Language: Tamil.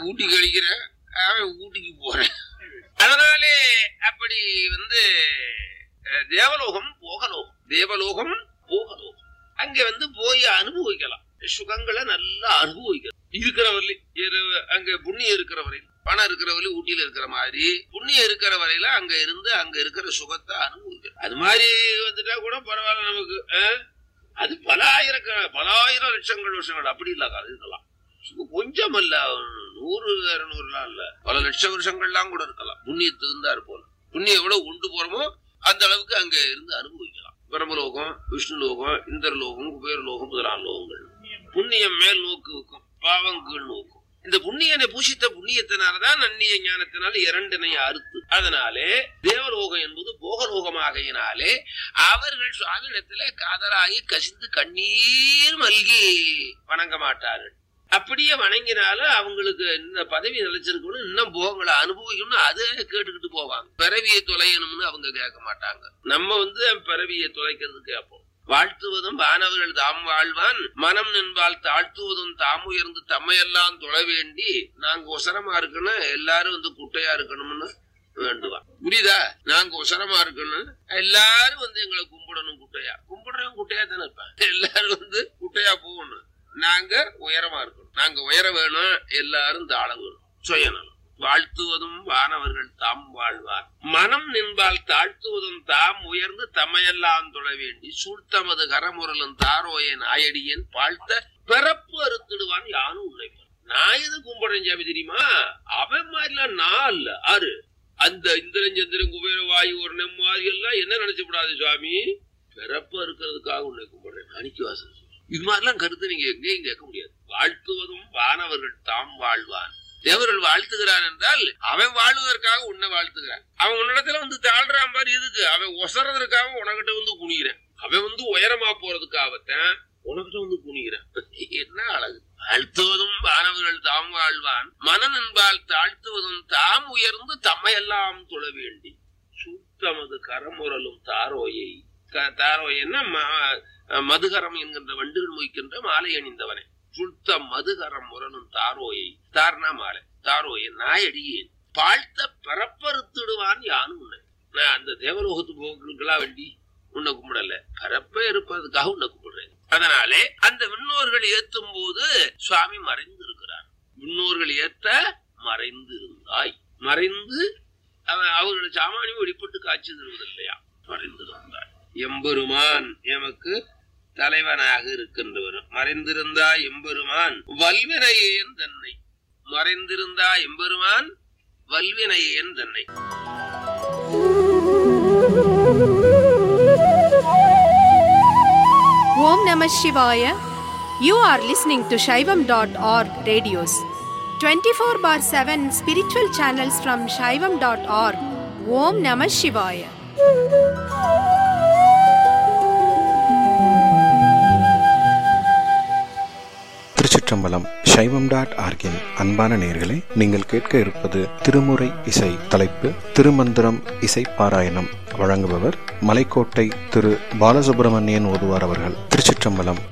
ஊட்டி கழிக்கிறேன் அவன் ஊட்டிக்கு போறேன் அதனாலே அப்படி வந்து அஹ், தேவலோகம் போகலோகம் தேவலோகம் போகலோகம் அங்க வந்து போய் அனுபவிக்கலாம் சுகங்களை நல்லா அனுபவிக்கலாம் இருக்கிறவரையில இரு- அங்க புண்ணியம் இருக்கிற வரையில பணம் இருக்கிற வரையில ஊட்டியில இருக்கிற மாதிரி புண்ணியம் இருக்கிற வரையில அங்க இருந்து அங்க இருக்கிற சுகத்தை அனுபவிக்கலாம் அது மாதிரி வந்துட்டா கூட பரவாயில்ல நமக்கு அஹ்? அது பல ஆயிரக்க பல ஆயிரம் லட்சங்கள் வருஷங்கள் அப்படி இல்ல இருக்கலாம் சும்மா கொஞ்சம் அல்ல நூறு இருநூறுலாம் இல்ல பல லட்ச வருஷங்கள்லாம் கூட இருக்கலாம் புண்ணியத்துக்கு தான் இருப்போம் புண்ணியம் எவ்வளவு கொண்டு போறோமோ அந்த அளவுக்கு அங்க இருந்து அனுபவிக்கலாம் பிரம்மலோகம் விஷ்ணு லோகம் இந்திர லோகம் குபேர லோகம் முதலான லோகங்கள் புண்ணியம் மேல் நோக்கு வைக்கும் பாவம் கீழ் நோக்கும் இந்த புண்ணியனை பூஷித்த புண்ணியத்தினாலதான் நன்னிய ஞானத்தினால் இரண்டினை அறுத்து அதனாலே தேவலோகம் என்பது போகலோகமாகையினாலே அவர்கள் சுவாமியிடத்துல காதலாகி கசிந்து கண்ணீர் மல்கி வணங்க மாட்டார்கள் அப்படியே வணங்கினாலும் அவங்களுக்கு இந்த பதவி நிலைச்சிருக்கணும் இன்னும் போகங்களை அனுபவிக்கணும்னு அதை கேட்டுக்கிட்டு போவாங்க பிறவியை தொலையணும்னு அவங்க கேட்க மாட்டாங்க நம்ம வந்து பிறவியை தொலைக்கிறது கேட்போம் வாழ்த்துவதும் வானவர்கள் தாம் வாழ்வான் மனம் நின்பால் தாழ்த்துவதும் தாம் உயர்ந்து தம்மையெல்லாம் தொழ வேண்டி நாங்க ஒசரமா இருக்கணும் எல்லாரும் வந்து குட்டையா இருக்கணும்னு வேண்டுவான் புரியுதா நாங்க ஒசரமா இருக்கணும் எல்லாரும் வந்து எங்களை கும்பிடணும் குட்டையா கும்பிடுறவங்க குட்டையா தானே இருப்பாங்க எல்லாரும் வந்து குட்டையா போகணும் நாங்க உயரமா இருக்கணும் நாங்க உயர வேணும் எல்லாரும் தாழ வேணும் சுயநலம் வாழ்த்துவதும் வானவர்கள் தாம் வாழ்வார் மனம் நின்பால் தாழ்த்துவதும் தாம் உயர்ந்து தம்மையெல்லாம் தொழ வேண்டி சூழ்த்தமது கரமுரலும் தாரோயன் ஆயடியன் வாழ்த்த பிறப்பு அறுத்திடுவான் யானும் உன்னை பார். நான் எது கும்பிடுறேன் சாமி தெரியுமா அவன் மாதிரிலாம் நான் இல்ல ஆறு அந்த இந்திரன் சந்திரன் குபேர வாயு ஒரு மாதிரி எல்லாம் என்ன நினைச்சு விடாது சுவாமி பிறப்பு இருக்கிறதுக்காக உன்னை கும்பிடுறேன் அணிக்குவாசன் இது மாதிரிலாம் கருத்து நீங்க எங்கேயும் கேட்க முடியாது வாழ்த்துவதும் வானவர்கள் தாம் வாழ்வான் தேவர்கள் வாழ்த்துகிறான் என்றால் அவன் வாழ்வதற்காக உன்னை வாழ்த்துகிறான் அவன் உன்னிடத்துல வந்து தாழ்றான் பாரு எதுக்கு அவன் ஒசறதற்காக உனக்கிட்ட வந்து குனிகிறான் அவன் வந்து உயரமா போறதுக்காகத்தான் உனக்கிட்ட வந்து குனிகிறான் என்ன அழகு வாழ்த்துவதும் வானவர்கள் தாம் வாழ்வான் மனன் என்பால் தாழ்த்துவதும் தாம் உயர்ந்து தம்மையெல்லாம் தொழ வேண்டி சுத்தமது கரமுரலும் தாரோயை க- தாரோயன்னா ம- மதுகரம் என்கின்ற வண்டுகள் மொய்க்கின்ற மாலை அணிந்தவனே சுத்த மதுகரம் முரணும் தாரோயை தார்னா மாலை தாரோயை நாயடியேன் பாழ்த்த பரப்பறுத்திடுவான் யானும் உன்னை நான் அந்த தேவலோகத்து போக்குலாம் வேண்டி உன்னை கும்பிடல பரப்ப இருப்பதுக்காக உன்னை கும்பிடுறேன் அதனாலே அந்த விண்ணோர்கள் ஏத்தும் போது சுவாமி மறைந்து இருக்கிறார் விண்ணோர்கள் ஏத்த மறைந்து இருந்தாய் மறைந்து அவன் அவர்கள் சாமானியம் வெளிப்பட்டு காட்சி தருவதில்லையா மறைந்து இருந்தாய் எம்பெருமான் எமக்கு தலைவனாக இருக்கின்றவர் மறைந்திருந்தா எம்பெருமான் வல்வினையன் தன்னை மறைந்திருந்தா எம்பெருமான் வல்வினையன் தன்னை Om Namah Shivaya. You are listening to Shaivam.org radios. 24 bar 7 spiritual channels from Shaivam.org. Om Namah Shivaya. திருச்சிற்றம்பலம் சைவம் டாட் ஆர்கின் அன்பான நேர்களே நீங்கள் கேட்க இருப்பது திருமுறை இசை தலைப்பு திருமந்திரம் இசை பாராயணம் வழங்குபவர் மலைக்கோட்டை திரு பாலசுப்பிரமணியன் ஓதுவார் அவர்கள் திருச்சிற்றம்பலம்